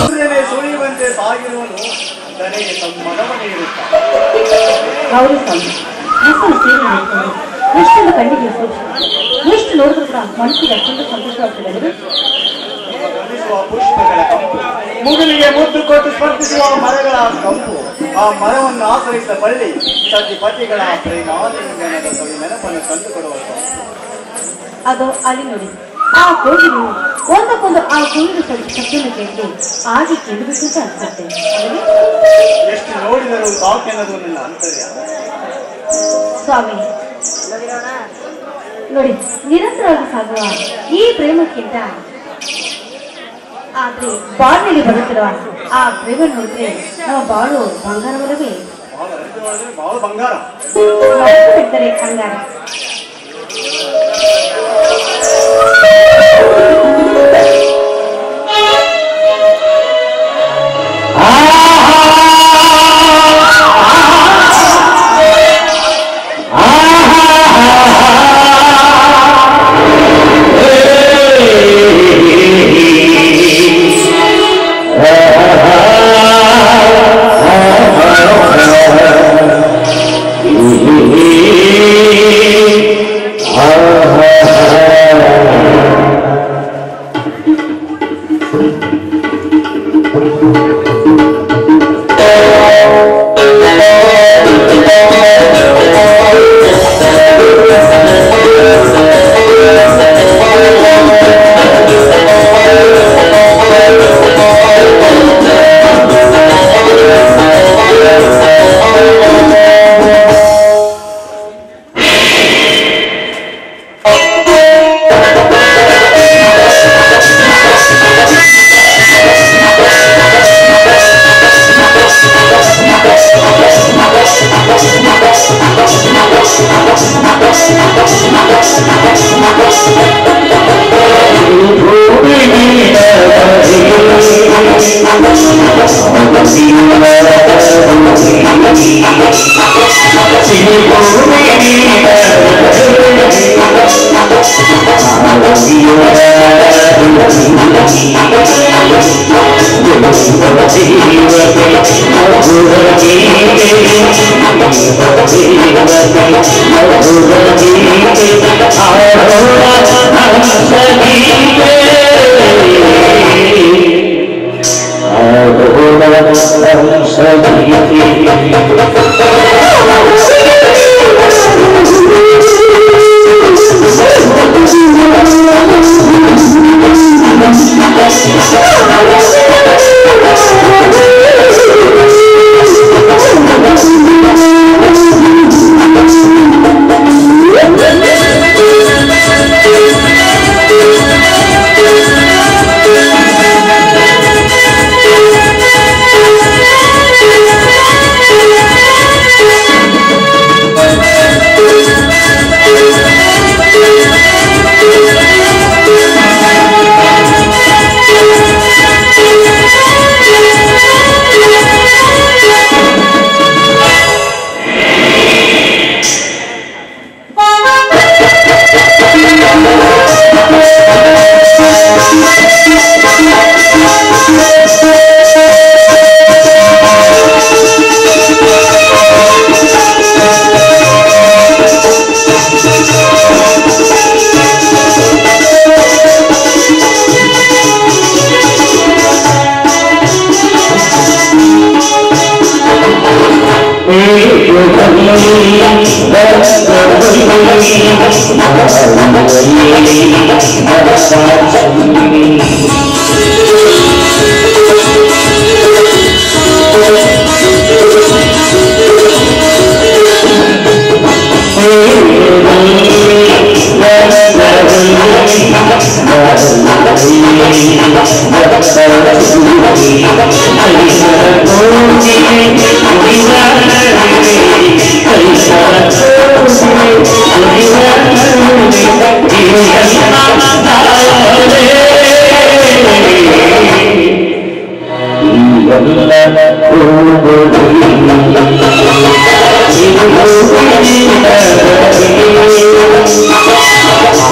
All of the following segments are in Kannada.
ಸೂರ್ಯನೇ ಸುಳಿಯುವಂತೆ ಸಾಗಿರುವನು ತನಗೆ ಸಮ್ಮನವನೇ ಇರುತ್ತಾನೆ ಹೌದು ಸ್ವಾಮಿ ಎಷ್ಟೊಂದು ಸೇವೆ ಮಾಡ್ಕೊಂಡು ಎಷ್ಟೊಂದು ಕಣ್ಣಿಗೆ ಸೂಕ್ಷ್ಮ ಎಷ್ಟು ನೋಡಿದ್ರು ಕೂಡ ಮನಸ್ಸಿಗೆ ಅಷ್ಟೊಂದು ಸಂತೋಷವಾಗ್ತದೆ ಅಲ್ವೇ? ಗಮನಿಸುವ ಪುಷ್ಪಗಳ ಕಂಪು ಮುಗಿಲಿಗೆ ಮುದ್ದು ಕೊಟ್ಟು ಸ್ಪರ್ಧಿಸುವ ಮರಗಳ ಕಂಪು ಆ ಮರವನ್ನು ಆಶ್ರಯಿಸಿದ ಬಳ್ಳಿ ಸತಿ ಪತಿಗಳ ಪ್ರೇಮಾಲಿಂಗನದ ಸವಿ ನೆನಪನ್ನು ತಂದುಕೊಡುವ ಕಂಪು. ಅದು ಅಲ್ಲಿ ನೋಡಿ ಆ ಕೋಗಿಲು ಒಂದಕ್ಕೊಂದು ಆ ಕೋಗಿಲು ಶಬ್ದವನ್ನು ಕೇಳಿ ಆಗಿ ಕೇಳಬೇಕು ಅಂತ ಅನ್ಸುತ್ತೆ ಅಲ್ವೇ? ಎಷ್ಟು ನೋಡಿದರೂ ಸಾಕೆನ್ನದು ನನ್ನ ಅಂತರ್ಯ ಸ್ವಾಮಿ ನೋಡಿ ನಿರಂತರವಾಗಿ ಸಾಗುವ ಈ ಪ್ರೇಮಕ್ಕಿಂತ ಆದ್ರೆ ಬಾಳಿನಲ್ಲಿ ಬರುತ್ತಿರುವ ಆ ಪ್ರೇಮ ನೋಡಿದ್ರೆ ನಾವು ಬಾಳು ಬಂಗಾರವಲ್ಲವೇ ಬಹಳ ಅರಿತುಕೊಳ್ಳದೆ ಬಹಳ ಬಂಗಾರ ಬಿಡ್ತಾರೆ ಅಂಗಾರ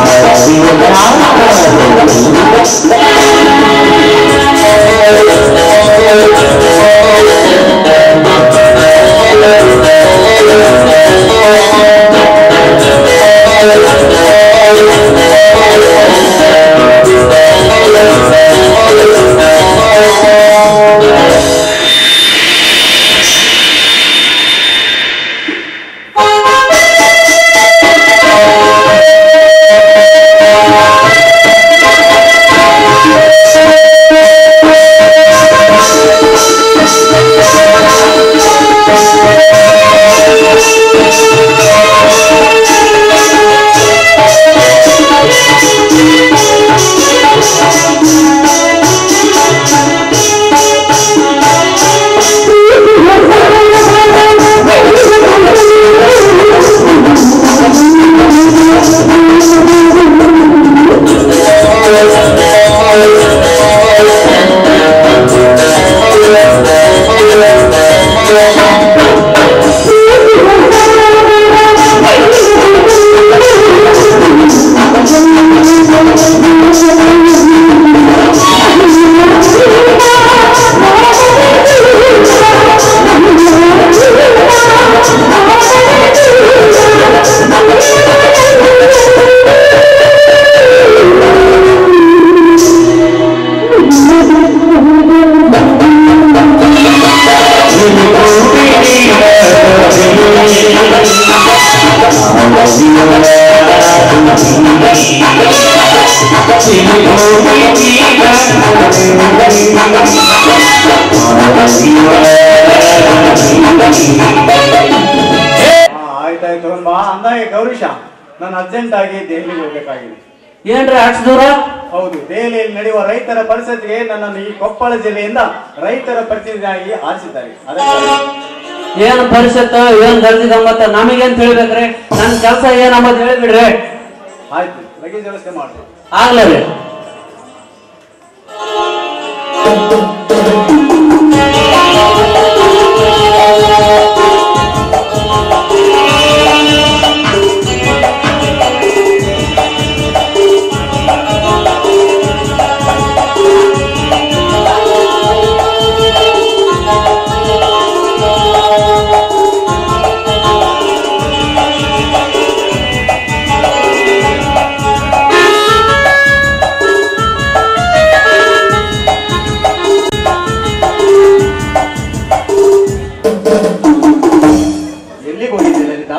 Thank you. ಹಾ ಆಯ್ತಾಯ್ತು ಬಾ ಅಂದಾಗೆ ಗೌರೀಶ ನಾನು ಅರ್ಜೆಂಟ್ ಆಗಿ ದೆಹಲಿಗೆ ಹೋಗ್ಬೇಕಾಗಿದೆ ಏನ್ರಿ ಅಷ್ಟು ದೂರ ಹೌದು ದೆಹಲಿಯಲ್ಲಿ ನಡೆಯುವ ರೈತರ ಪರಿಸ್ಥಿತಿಗೆ ನನ್ನನ್ನು ಈ ಕೊಪ್ಪಳ ಜಿಲ್ಲೆಯಿಂದ ರೈತರ ಪ್ರತಿನಿಧಿಯಾಗಿ ಆರಿಸಿದ್ದಾರೆ ಅದಕ್ಕೆ ಏನ್ ಪರಿಷತ್ ಏನ್ ದರ್ಜಿ ಗಮ್ಮತ್ತ ನಮಗೇನ್ ತಿಳಿಬೇಕ್ರಿ ನನ್ ಕೆಲಸ ಏನ್ ಅಂಬದ್ ಹೇಳಿಬಿಡ್ರಿ ಆಯ್ತು ಲಗೇಜ್ ವ್ಯವಸ್ಥೆ ಮಾಡ್ಬೋದು ಆಗ್ಲೇ ರೀ ಎಲ್ಲಿಗೆ ಹೋಗಿದ್ದೆ ಲಲಿತಾ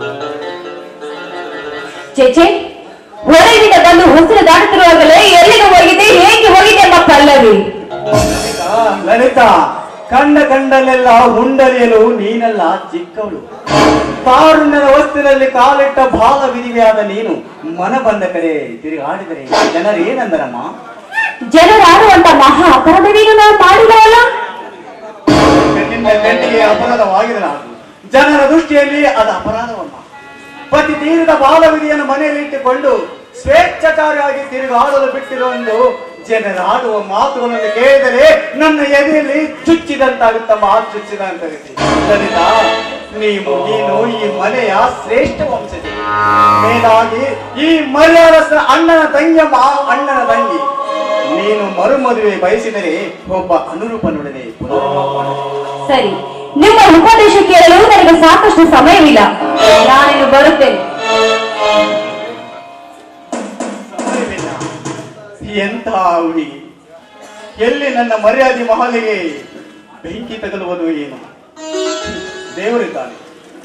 ಚೇಚೆ ಹೊರಗಿನಿಂದ ಬಂದು ಉಸಿರು ದಾಟುತ್ತಿರುವಾಗಲೇ ಎಲ್ಲಿಗೆ ಹೋಗಿದೆ ಹೇಗೆ ಹೋಗಿದೆ ಎಂಬ ಪಲ್ಲವಿ ಲಲಿತಾ, ಲಲಿತಾ ಕಂಡ ಕಂಡಲ್ಲೆಲ್ಲ ಹುಂಡರಿಯಲು ನೀನಲ್ಲ ಚಿಕ್ಕವಳು ತಾರುಣ್ಯದ ವಸ್ತಿನಲ್ಲಿ ಕಾಲಿಟ್ಟ ಬಾಲ ವಿಧಿವೆಯಾದ ನೀನು ಮನ ಬಂದ ಕಡೆ ತಿರುಗಾಡಿದರೆ ಜನರು ಏನಂದರಮ್ಮ ಜನರಾಡುವಂತ ಮಹಾ ಅಪರಾಧವೇನು ನಾವು ಮಾಡಿದವಲ್ಲ ಕಣ್ಣಿಂದ ಕಣ್ಣಿಗೆ ಅಪರಾಧವಾಗಿದೆ ನಾನು ಜನರ ದೃಷ್ಟಿಯಲ್ಲಿ ಅದು ಅಪರಾಧವಲ್ಲ ಪತಿ ತೀರಿದ ಬಾಲವಿಧಿಯನ್ನು ಮನೆಯಲ್ಲಿ ಇಟ್ಟುಕೊಂಡು ಸ್ವೇಚ್ಛಚಾರಿಯಾಗಿ ತಿರುಗಾಡಲು ಬಿಟ್ಟಿರುವೊಂದು ಜನರಾಡುವ ಮಾತುಗಳನ್ನು ಕೇಳಿದರೆ ನನ್ನ ಎದೆಯಲ್ಲಿ ಚುಚ್ಚಿದಂತಾಗುತ್ತಮ್ಮ ಆ ಚುಚ್ಚಿದಂತ ರೀತಿ ಲಲಿತಾ ನೀವು ನೀನು ಈ ಮನೆಯ ಶ್ರೇಷ್ಠ ವಂಶಜಿ ಮೇಲಾಗಿ ಈ ಮರ್ಯಾದಸ್ಥ ಅಣ್ಣನ ತಂಗಿಯಮ್ಮ ಅಣ್ಣನ ತಂಗಿ ನೀನು ಮರುಮದುವೆ ಬಯಸಿದರೆ ಒಬ್ಬ ಅನುರೂಪನೊಡನೆ ಪುನರ್ವಿವಾಹ ಮಾಡು. ಸರಿ ನಿಮ್ಮ ಉಪದೇಶ ಕೇಳಲು ನನಗೆ ಸಾಕಷ್ಟು ಸಮಯವಿಲ್ಲ ನಾನಿನ್ನು ಬರುತ್ತೇನೆ ಸಮಯವಿಲ್ಲ. ಎಂಥ ಹುಡುಗಿ ಎಲ್ಲಿ ನನ್ನ ಮರ್ಯಾದೆ ಮಹಲಿಗೆ ಬೆಂಕಿ ತಗಲುವುದು ಏನು ದೇವರಿದ್ದಾನೆ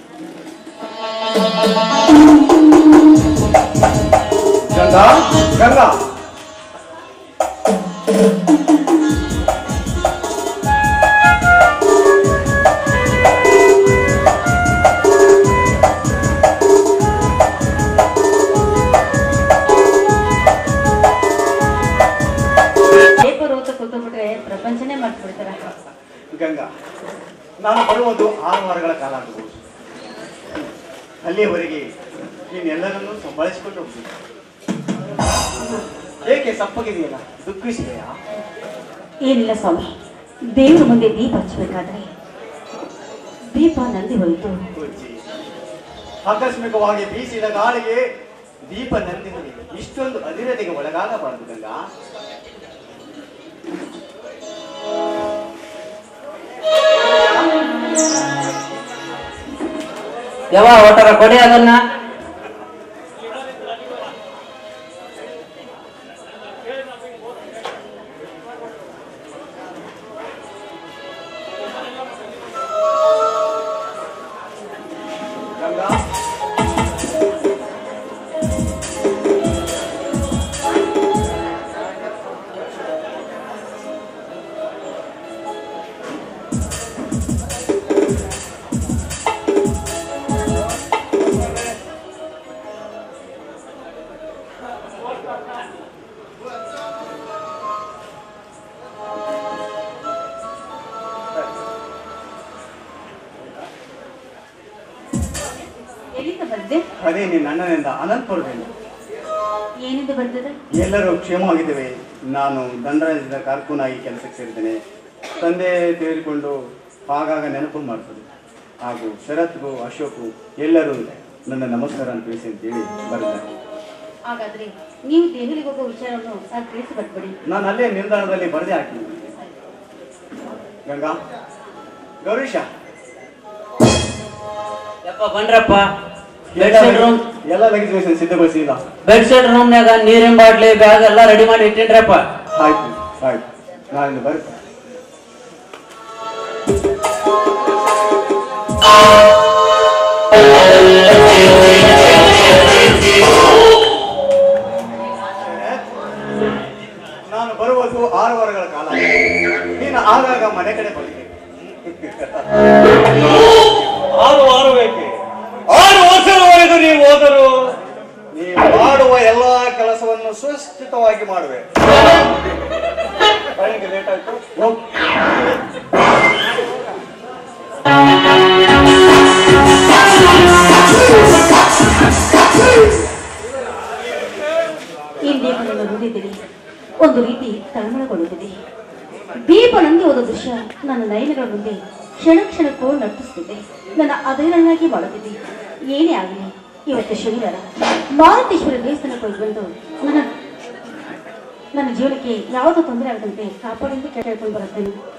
ಗಂಗಾ ಗಂಗಾ ಪೇಪರ್ ಓದ್ತಾ ಕೂತ್ಬಿಟ್ರೆ ಪ್ರಪಂಚನೇ ಮಾಡ್ಬಿಡ್ತಾರ ಗಂಗಾ ನಾನು ಬರುವುದು ಆರು ವಾರಗಳ ಕಾಲ ಆಗಬಹುದು ಅಲ್ಲಿಯವರೆಗೆ ನೀನೆಲ್ಲರನ್ನೂ ಸಂಭಾಳಿಸಿಕೊಂಡು ಹೋಗ್ತೀನಿ ಏಕೆ ಸಪ್ಪಗಿದೆಯಲ್ಲ ದುಃಖಿಸಿದೆಯಾ ಏನಿಲ್ಲ ಸ್ವಾಮಿ ದೇವ್ರ ಮುಂದೆ ದೀಪ ಹಚ್ಚಬೇಕಾದ್ರೆ ದೀಪ ನಂದಿ ಹೋಯಿತು ಬುಜ್ಜಿ ಆಕಸ್ಮಿಕವಾಗಿ ಬೀಸಿದ ಗಾಳಿಗೆ ದೀಪ ನಂದಿನಲ್ಲಿ ಇಷ್ಟೊಂದು ಅಧಿರತೆಗೆ ಒಳಗಾಗಬಾರದು ಗಂಗಾ ಯಾವ ಒಟ್ಟಾರ ಕೊಡಿ ಅದನ್ನ ಗಂಗಾ ಎಲ್ಲಿಂದ ಬಂದೆ ಅದೇ ನಿನ್ನ ಅಣ್ಣನಿಂದ ಅನಂತಪುರದಿಂದ ಏನಿಂದ ಬಂದದ ಎಲ್ಲರೂ ಕ್ಷೇಮವಾಗಿದ್ದೇವೆ ನಾನು ದಂಡರಾಜ್ಯದ ಕಾರ್ಕೂನಾಗಿ ಕೆಲಸಕ್ಕೆ ಸೇರಿದ್ದೇನೆ ತಂದೆ ತೆಗೆದುಕೊಂಡು ಆಗಾಗ ನೆನಪು ಮಾಡ್ತದೆ ಹಾಗೂ ಶರತ್ಗೂ ಅಶೋಕು ಎಲ್ಲರೂ ನನ್ನ ನಮಸ್ಕಾರ ಅಂತ ತಿಳಿಸಿ ಅಂತೇಳಿ ಬರೆದಿದ್ದಾರೆ ಹಾಗಾದ್ರೆ ನೀವು ದೆಹಲಿಗೆ ಹೋಗೋ ವಿಚಾರವನ್ನು ನಾನು ತಿಳಿಸಿ ಬರ್ಬೇಡಿ ನಾನು ಅಲ್ಲೇ ನಿಲ್ದಾಣದಲ್ಲಿ ಬರೆದೇ ಹಾಕಿದ್ದೀನಿ ಗಂಗಾ ಗೌರೀಶ ಯಪ್ಪ ಬನ್ರಪ್ಪ ಬೆಡ್ಶೀಟ್ ರೂಮ್ ಎಲ್ಲ ಲಗೇಜ್ ಸಿದ್ಧಗೊಳಿಸಿಲ್ಲ ಬೆಡ್ ಶೀಟ್ ರೂಮ್ನ್ಯಾಗ ನೀರಿನ ಬಾಟ್ಲಿ ಬ್ಯಾಗ್ ಎಲ್ಲ ರೆಡಿ ಮಾಡಿ ಇಟ್ಟಿನ್ರಪ್ಪ ಆಯ್ತು ಆಯ್ತು ನಾನಿಂದ ಬರುತ್ತೆ ನಾನು ಬರುವುದು ಆರು ವಾರಗಳ ಕಾಲ ನೀನು ಆಗಾಗ ಮನೆ ಕಡೆ ಬರಲಿ ಆರು ವಾರ ಬೇಕೆ ಆರು ವರ್ಷದವರೆಗೂ ನೀವು ಹೋದರು ನೀವು ಮಾಡುವ ಎಲ್ಲಾ ಕೆಲಸವನ್ನು ಸುಸ್ಥಿತವಾಗಿ ಮಾಡುವೆ ಬೆಳಗ್ಗೆ ಲೇಟ್ ಆಯ್ತು ಹೋಗ್. ಇಂದೇ ಮನೆಯನ್ನು ನೋಡಿದ್ದೀರಿ ಒಂದು ರೀತಿ ತಳಮಳಗೊಳ್ಳುತ್ತಿದೆ ದೀಪ ನಂದಿ ಹೋದ ದೃಶ್ಯ ನನ್ನ ನಯನಗಳ ಮುಂದೆ ಕ್ಷಣ ಕ್ಷಣಕ್ಕೂ ನಟಿಸುತ್ತಿದೆ ನನ್ನ ಅದರನ್ನಾಗಿ ಮಾಡುತ್ತಿದೆ ಏನೇ ಆಗಲಿ ಇವತ್ತು ಶನಿವಾರ ಮಾರುತೇಶ್ವರ ದೇವಸ್ಥಾನಕ್ಕೆ ಹೋಗಿ ಬಂದು ನನ್ನ ನನ್ನ ಜೀವನಕ್ಕೆ ಯಾವುದೋ ತೊಂದರೆ ಆಗದಂತೆ ಕಾಪಾಡೆಂದು ಕೇಳ್ಕೊಂಡು ಬರುತ್ತೇನೆ